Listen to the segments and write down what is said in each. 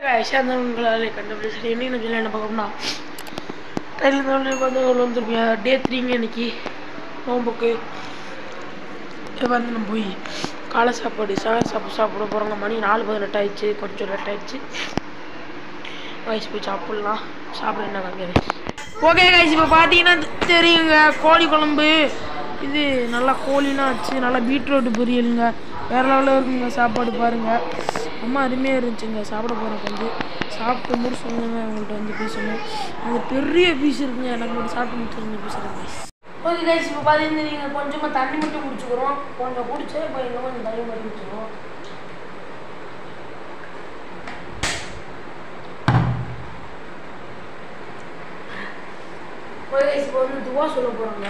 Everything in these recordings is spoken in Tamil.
உங்களால் கண்டுபிடிச்சி இன்னைக்கு நம்ம என்ன பார்க்கணும்னா டைலர் வந்து வந்து வந்துருப்பியா டே த்ரீங்க இன்னைக்கு நோம்புக்கு இப்போ வந்து நம்ம போய் காலை சாப்பாடு சாக சாப்பாடு சாப்பிட போகிறோங்க மணி நாலு பதினெட்டு ஆயிடுச்சு கொஞ்சம் லேட் ஆயிடுச்சு வயசு போய் சாப்பிட்லாம் சாப்பிட என்ன காங்க ஓகே கைஸ் இப்போ பார்த்தீங்கன்னா தெரியுங்க கோழி குழம்பு இது நல்லா கோழிலாம் வச்சு நல்லா பீட்ரூட் பொரியலுங்க வேறு லெவலில் இருக்குங்க சாப்பாடு பாருங்கள் அம்மா அருமையாக இருந்துச்சுங்க சாப்பிட போகிறேன் வந்து சாப்பிட்டு முடிச்சு சொன்னாங்க அவங்கள்ட்ட வந்து பேசணும் அந்த பெரிய பீஸ் இருக்குங்க எனக்கு மட்டும் சாப்பிட்டு முடிச்சு பேசுகிறேன் ஓகே கைஸ் இப்போ பார்த்தீங்கன்னா நீங்கள் கொஞ்சமாக தண்ணி மட்டும் குடிச்சுக்கிறோம் கொஞ்சம் குடிச்சு இப்போ இன்னும் கொஞ்சம் தண்ணி மட்டும் குடிச்சுக்கிறோம் ஓகே கைஸ் இப்போ வந்து துவா சொல்ல போகிறாங்க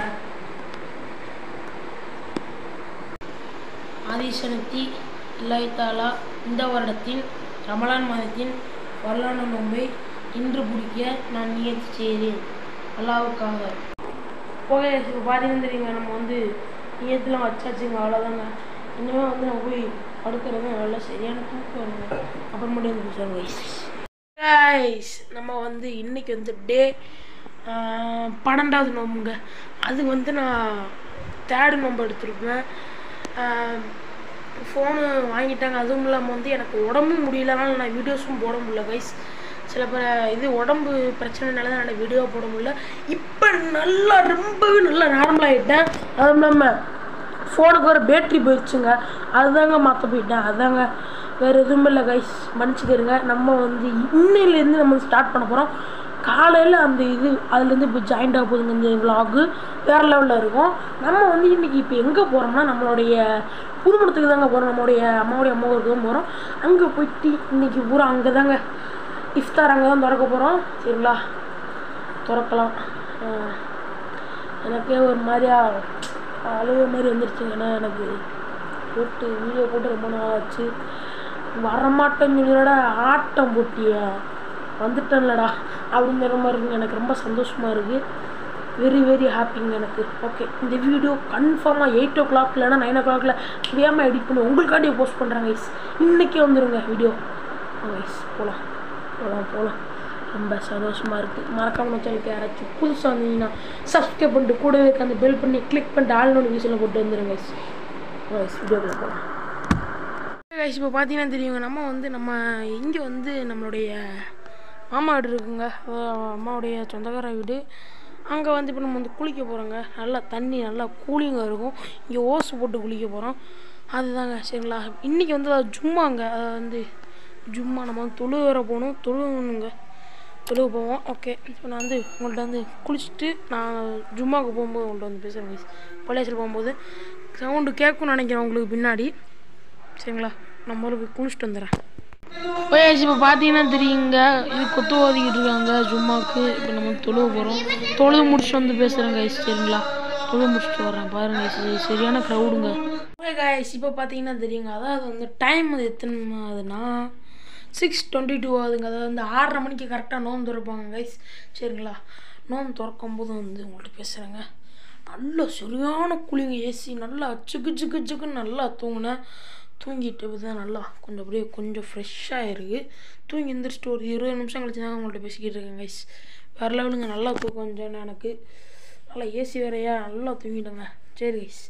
ஆதிசனத்தி இல்லாய்த்தாலா இந்த வருடத்தின் ரமலான் மாதத்தின் வரலான நோன்பை இன்று பிடிக்க நான் நியத்தி செய்கிறேன் அல்லாவுக்காக ஓகே இப்போ பார்த்தீங்கன்னா தெரியுங்க நம்ம வந்து நியத்துலாம் வச்சாச்சுங்க அவ்வளோதாங்க இனிமேல் வந்து நம்ம போய் படுக்கிறது நல்லா சரியான தூக்கம் வருங்க அப்புறமேட்டு வந்து பேசுவாங்க கைஸ் கைஸ் நம்ம வந்து இன்னைக்கு வந்து டே பன்னெண்டாவது நோம்புங்க அது வந்து நான் தேர்டு நோம்பு எடுத்திருப்பேன் ஃபோனு வாங்கிட்டாங்க அதுவும் இல்லாமல் வந்து எனக்கு உடம்பும் முடியலனால நான் வீடியோஸும் போட முடியல கைஸ் சில பேர் இது உடம்பு பிரச்சனைனால தான் என்னால் வீடியோ போட முடியல இப்போ நல்லா ரொம்பவே நல்லா நார்மல் ஆகிட்டேன் அதுவும் இல்லாமல் ஃபோனுக்கு வர பேட்ரி போயிடுச்சுங்க அதுதாங்க மாற்ற போயிட்டேன் அதாங்க வேறு எதுவும் இல்லை கைஸ் மன்னிச்சுக்கிறங்க நம்ம வந்து இன்னையிலேருந்து நம்ம ஸ்டார்ட் பண்ண போகிறோம் காலையில் அந்த இது அதுலேருந்து இப்போ ஜாயிண்ட் ஆக போகுதுங்க இந்த விலாகு வேறு லெவலில் இருக்கும் நம்ம வந்து இன்றைக்கி இப்போ எங்கே போகிறோம்னா நம்மளுடைய புதுமணத்துக்கு தாங்க போகிறோம் நம்மளுடைய அம்மாவுடைய அம்மா ஊருக்கு தான் போகிறோம் அங்கே போயிட்டு இன்றைக்கி பூரா அங்கே தாங்க இஃப்தார் அங்கே தான் திறக்க போகிறோம் சரிங்களா திறக்கலாம் எனக்கே ஒரு மாதிரியா அழுவ மாதிரி வந்துருச்சுங்க ஏன்னா எனக்கு போட்டு வீடியோ போட்டு ரொம்ப நாள் ஆச்சு வரமாட்டேன்னு சொல்லிடா ஆட்டம் போட்டியா வந்துட்டேன்லடா அப்படிங்கிற மாதிரி இருக்குங்க எனக்கு ரொம்ப சந்தோஷமாக இருக்குது வெரி வெரி ஹாப்பிங்க எனக்கு ஓகே இந்த வீடியோ கன்ஃபார்மாக எயிட் ஓ கிளாக் இல்லைனா நைன் ஓ கிளாக்கில் வேகமாக எடிட் பண்ணி உங்களுக்காண்டியே போஸ்ட் பண்ணுறேன் கைஸ் இன்றைக்கே வந்துடுங்க வீடியோ கைஸ் போகலாம் போகலாம் போகலாம் ரொம்ப சந்தோஷமாக இருக்குது மறக்காம சேனலுக்கு யாராச்சும் புதுசாக வந்தீங்கன்னா சப்ஸ்கிரைப் பண்ணிட்டு கூடவே அந்த பெல் பண்ணி கிளிக் பண்ணிட்டு ஆல் நோட்டிஃபிகேஷனில் போட்டு வந்துடுங்க கைஸ் கைஸ் வீடியோக்குள்ள போகலாம் கைஸ் இப்போ பார்த்தீங்கன்னா தெரியுங்க நம்ம வந்து நம்ம இங்கே வந்து நம்மளுடைய மாமா வீடு இருக்குங்க அம்மாவுடைய சொந்தக்கார வீடு அங்கே வந்து இப்போ நம்ம வந்து குளிக்க போகிறோங்க நல்லா தண்ணி நல்லா கூலிங்காக இருக்கும் இங்கே ஓசு போட்டு குளிக்க போகிறோம் அதுதாங்க சரிங்களா இன்றைக்கி வந்து அது ஜும்மாங்க அது வந்து ஜும்மா நம்ம வந்து தொழு வேற போகணும் தொழுவணுங்க தொழுவு போவோம் ஓகே இப்போ நான் வந்து உங்கள்கிட்ட வந்து குளிச்சுட்டு நான் ஜும்மாவுக்கு போகும்போது உங்கள்கிட்ட வந்து பேசுகிறேன் பள்ளியாச்சல் போகும்போது சவுண்டு கேட்கும்னு நினைக்கிறேன் உங்களுக்கு பின்னாடி சரிங்களா நான் முதல்ல போய் குளிச்சுட்டு வந்துடுறேன் போயாச்சு இப்போ பார்த்தீங்கன்னா தெரியுங்க இது கொத்து ஓதிக்கிட்டு இருக்காங்க ஜும்மாக்கு இப்போ நம்ம தொழுவ போகிறோம் தொழுது முடிச்சுட்டு வந்து பேசுகிறேன் கைஸ் சரிங்களா தொழுவு முடிச்சுட்டு வரேன் பாருங்க guys, சரியான க்ரௌடுங்க ஓகே கைஸ் இப்போ பார்த்தீங்கன்னா தெரியுங்க அதாவது வந்து டைம் அது எத்தனை ஆகுதுன்னா சிக்ஸ் டுவெண்ட்டி டூ ஆகுதுங்க அதாவது வந்து ஆறரை மணிக்கு கரெக்டாக நோம்பு திறப்பாங்க கைஸ் சரிங்களா நோம்பு திறக்கும் போது வந்து உங்கள்கிட்ட பேசுகிறேங்க நல்ல சரியான கூலிங்க ஏசி நல்லா சிக்கு சிக்கு சிக்குன்னு நல்லா தூங்கினேன் தூங்கிட்டு தான் நல்லா கொஞ்சம் அப்படியே கொஞ்சம் ஃப்ரெஷ்ஷாக இருக்குது தூங்கி எந்திரிச்சிட்டு ஒரு இருபது நிமிஷம் கழிச்சு தாங்க உங்கள்கிட்ட பேசிக்கிட்டு இருக்கேன் கைஸ் வேறு லெவலுங்க நல்லா தூக்கம் கொஞ்சம் எனக்கு நல்லா ஏசி வேறையா நல்லா தூங்கிட்டேங்க சரி கைஸ்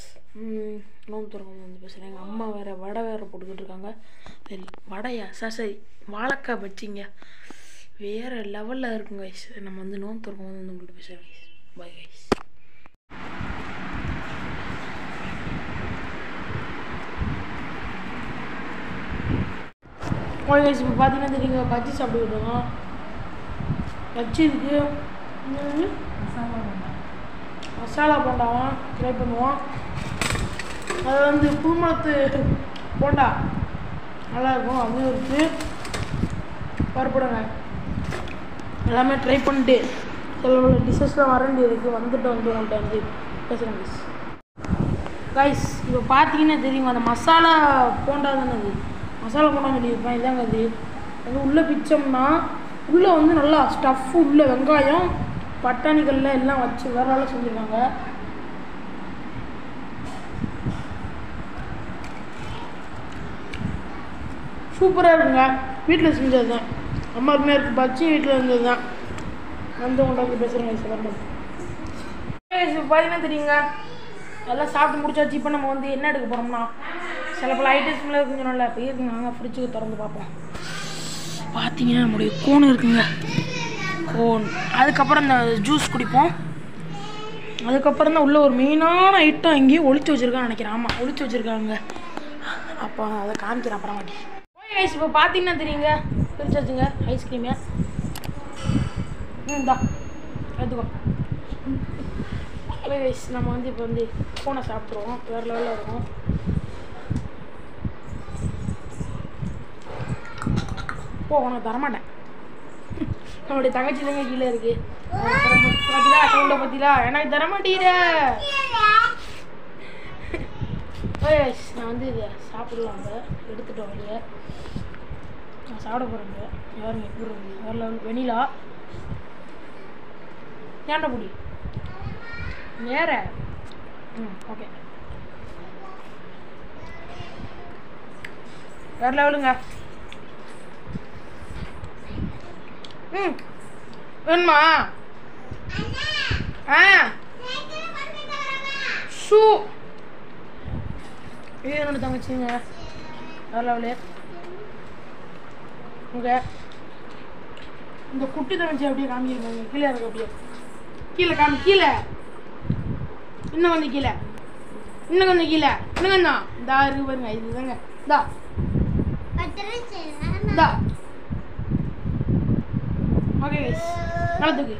நோம்பு திறக்கும் வந்து பேசுகிறேன் எங்கள் அம்மா வேறு வடை வேறு போட்டுக்கிட்டு இருக்காங்க சரி வடையா சார் சரி வாழைக்காய் பச்சிங்க வேறு லெவலில் இருக்குங்க கைஸ் நம்ம வந்து நோம்பு திறக்கும் வந்து உங்கள்கிட்ட பேசுகிறேன் guys bye guys okay guys இப்போ பார்த்தீங்கன்னா தெரியுங்க பஜ்ஜி சாப்பிட்டுக்கிட்டோம் பஜ்ஜி இருக்கு என்னது? மசாலா போண்டாவும் ட்ரை பண்ணுவோம் அது வந்து புதுமணத்து போண்டா நல்லா இருக்கும் அதுவும் இருக்குது பருப்படுங்க எல்லாமே ட்ரை பண்ணிட்டு சில டிஷ்ஷஸ்லாம் வர வேண்டியது வந்துட்டு வந்து உங்கள்கிட்ட வந்து பேசுகிறேன் கைஸ் கைஸ் இப்போ பார்த்தீங்கன்னா தெரியுமா அந்த மசாலா போண்டா தானே அது மசாலா போண்டா சொல்லியிருப்பேன் இதாங்க அது அது உள்ளே பிச்சோம்னா உள்ளே வந்து நல்லா ஸ்டஃப் உள்ள வெங்காயம் பட்டாணிகள்ல எல்லாம் வச்சு வேற ஆளாக செஞ்சுருக்காங்க சூப்பராக இருக்குங்க வீட்டில் செஞ்சது தான் அம்மாவுக்குமே இருக்கு பச்சி வீட்டில் இருந்தது தான் வந்து உங்கள்கிட்ட பேசுகிறேன் சார் பார்த்தீங்கன்னா தெரியுங்க எல்லாம் சாப்பிட்டு முடிச்சாச்சு இப்போ நம்ம வந்து என்ன எடுக்க போகிறோம்னா சில பல ஐட்டம்ஸ்லாம் இருக்குங்க நல்லா இப்போ இருக்குங்க நாங்கள் ஃப்ரிட்ஜுக்கு திறந்து பார்ப்போம் பார்த்தீங்கன்னா நம்முடைய கோன் இருக்குங்க கோன் அதுக்கப்புறம் இந்த ஜூஸ் குடிப்போம் அதுக்கப்புறம் தான் உள்ள ஒரு மெயினான ஐட்டம் எங்கேயும் ஒளிச்சு வச்சிருக்கான்னு நினைக்கிறேன் ஆமாம் ஒளிச்சு வச்சிருக்காங்க அப்போ அதை காமிக்கிறேன் அப்புறமாட்டி ஓகே ஐஸ் இப்போ பார்த்தீங்கன்னா தெரியுங்க பிரிச்சாச்சுங்க ஐஸ்கிரீமு ம் தான் எடுத்துக்கோ ஓகே ஐஸ் நம்ம வந்து இப்போ வந்து ஃபோனை சாப்பிட்ருவோம் வேறு லெவலில் இருக்கும் போ உனக்கு தரமாட்டேன் நம்மளுடைய தங்கச்சி தாங்க கீழே இருக்கு பார்த்தீங்களா சவுண்டை பார்த்தீங்களா எனக்கு தர மாட்டேங்கிற ஓயஸ் நான் வந்து இதை சாப்பிடலாம் இப்போ எடுத்துட்டோம் வெளியே நான் சாப்பிட போகிறேங்க யாருங்க எப்படி இருக்கு வேறு லெவல் வெனிலா ஏன்டா புடி வேற ம் ஓகே வேறு லெவலுங்க ம் வேணுமா ஆ ஷூ இது என்னோட தங்கச்சிங்க வேற லெவலு இங்கே இந்த குட்டி தங்கச்சி அப்படியே காமிக்கிறீங்க கீழே இருக்கு அப்படியே கீழே காமி கீழே இன்னும் கொஞ்சம் கீழே இன்னும் கொஞ்சம் கீழே இன்னும் கொஞ்சம் இந்தா இருக்கு பாருங்க இதுதாங்க இந்தா இந்தா ஓகே கைஸ் நல்லா தூக்கு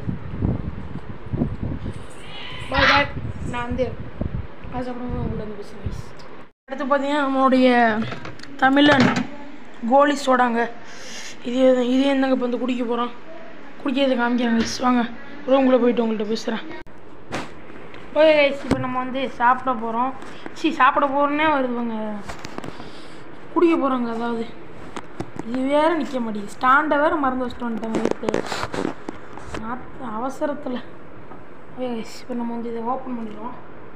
பாய் பாய் நான் வந்து அதுக்கப்புறம் உள்ள வந்து பேசுகிறேன் கைஸ் அடுத்து பார்த்தீங்கன்னா நம்மளுடைய தமிழன் கோலி சோடாங்க இது இது என்னங்க இப்போ வந்து குடிக்க போகிறோம் குடிக்கிறது காமிக்கிறேன் கைஸ் வாங்க ரூம்குள்ளே போயிட்டு உங்கள்கிட்ட பேசுகிறேன் ஓகே கைஸ் இப்போ நம்ம வந்து சாப்பிட போகிறோம் சி சாப்பிட போகிறோன்னே வருதுங்க குடிக்க போகிறோங்க அதாவது இது வேற நிற்க மாட்டேங்குது ஸ்டாண்டை வேற மறந்து வச்சுட்டு வந்துட்டாங்க வீட்டு நாத்து அவசரத்தில் இப்போ நம்ம வந்து இதை ஓப்பன் பண்ணிடுவோம்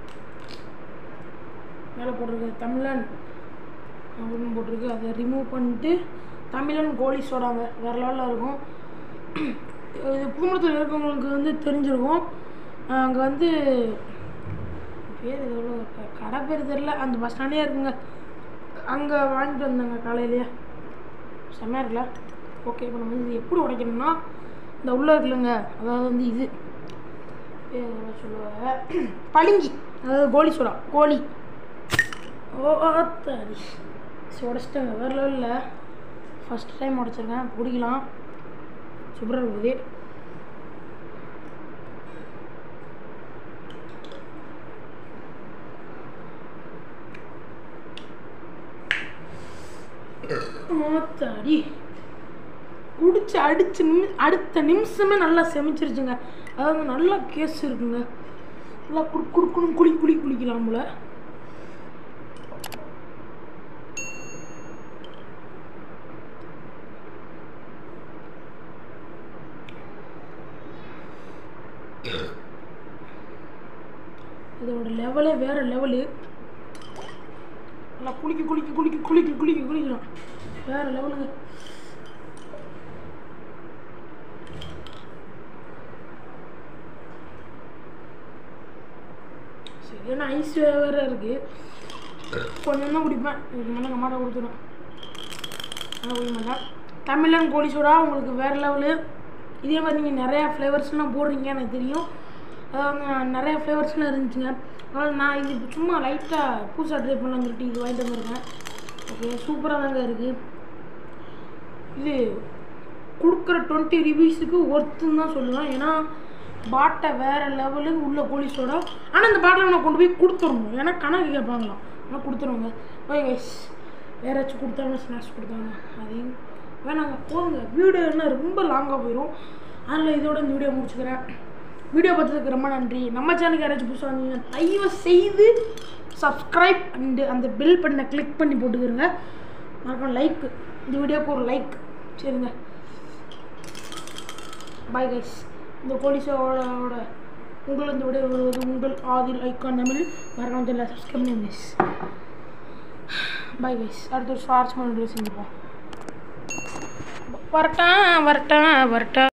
மேலே போட்டிருக்கு தமிழன் அப்படின்னு போட்டிருக்கு அதை ரிமூவ் பண்ணிட்டு தமிழன் கோலி சோடாங்க வேறு லெவலில் இருக்கும் இது பூமரத்தில் இருக்கவங்களுக்கு வந்து தெரிஞ்சிருக்கும் அங்கே வந்து பேர் எவ்வளோ கடை பேர் தெரில அந்த பஸ் ஸ்டாண்டே இருக்குங்க அங்கே வாங்கிட்டு வந்தாங்க காலையிலேயே செம்மையாக இருக்குல்ல ஓகே இப்போ நம்ம இது எப்படி உடைக்கணும்னா இந்த உள்ளே இருக்குல்லங்க அதாவது வந்து இது பேர் என்ன சொல்லுவாங்க பளிங்கி அதாவது கோலி சோடா கோலி ஓ தரி சரி உடச்சிட்டாங்க வேறு லெவலில் ஃபஸ்ட் டைம் உடச்சிருக்கேன் குடிக்கலாம் சூப்பராக இருக்குது ஆத்தாடி குடிச்சு அடிச்சு நிமி அடுத்த நிமிஷமே நல்லா செமிச்சிருச்சுங்க அதாவது நல்லா கேஸ் இருக்குங்க நல்லா குடு குடுக்கணும் குளி குளி குளிக்கலாம் போல இதோட லெவலே வேற லெவலு நல்லா குளிக்க குளிக்க குளிக்க குளிக்க குளிக்க குளிக்கலாம் வேற லெவலுங்க சரியான ஐஸ் வேற இருக்கு கொஞ்சம் தான் குடிப்பேன் இதுக்கு மேலே எங்கள் மாட்டை கொடுத்துடும் நான் குடிக்க மாட்டேன் தமிழன் கோழி சோடா உங்களுக்கு வேறு லெவலு இதே மாதிரி நீங்கள் நிறையா ஃப்ளேவர்ஸ்லாம் போடுறீங்க எனக்கு தெரியும் அதாவது நான் நிறையா ஃப்ளேவர்ஸ்லாம் இருந்துச்சுங்க அதனால் நான் இது சும்மா லைட்டாக புதுசாக ட்ரை பண்ணலாம்னு சொல்லிட்டு இது வாங்கிட்டு வந்திருக்கேன் ஓகே சூப்பராக தாங்க இருக்குது இது கொடுக்குற டுவெண்ட்டி ரிவ்யூஸுக்கு ஒர்த்துன்னு தான் சொல்லுவேன் ஏன்னா பாட்டை வேறு லெவலுக்கு உள்ள போலீஸோட ஆனால் இந்த பாட்டில் நான் கொண்டு போய் கொடுத்துடணும் ஏன்னா கணக்கு கேட்பாங்களாம் ஆனால் கொடுத்துருவாங்க ஓகே கைஸ் வேறு ஏதாச்சும் கொடுத்தாங்க ஸ்நாக்ஸ் கொடுத்தாங்க அதையும் வேணாங்க போதுங்க வீடியோ என்ன ரொம்ப லாங்காக போயிடும் அதனால் இதோட இந்த வீடியோ முடிச்சுக்கிறேன் வீடியோ பார்த்ததுக்கு ரொம்ப நன்றி நம்ம சேனலுக்கு யாராச்சும் புதுசாக வந்தீங்கன்னா தயவு செய்து சப்ஸ்கிரைப் அண்டு அந்த பெல் பட்டனை கிளிக் பண்ணி போட்டுக்கிறங்க மறக்காம லைக் இந்த வீடியோக்கு ஒரு லைக் சரிங்க பாய் கைஸ் இந்த போலீஸோட உங்கள் இந்த வீடியோ வருவது உங்கள் ஆதில் ஐக்கான் தமிழ் மறக்காம தெரியல சப்ஸ்கிரைப் பண்ணி மிஸ் பாய் கைஸ் அடுத்த ஒரு ஷார்ட்ஸ் வீடியோ செஞ்சுப்போம் வரட்டா வரட்டா வரட்டா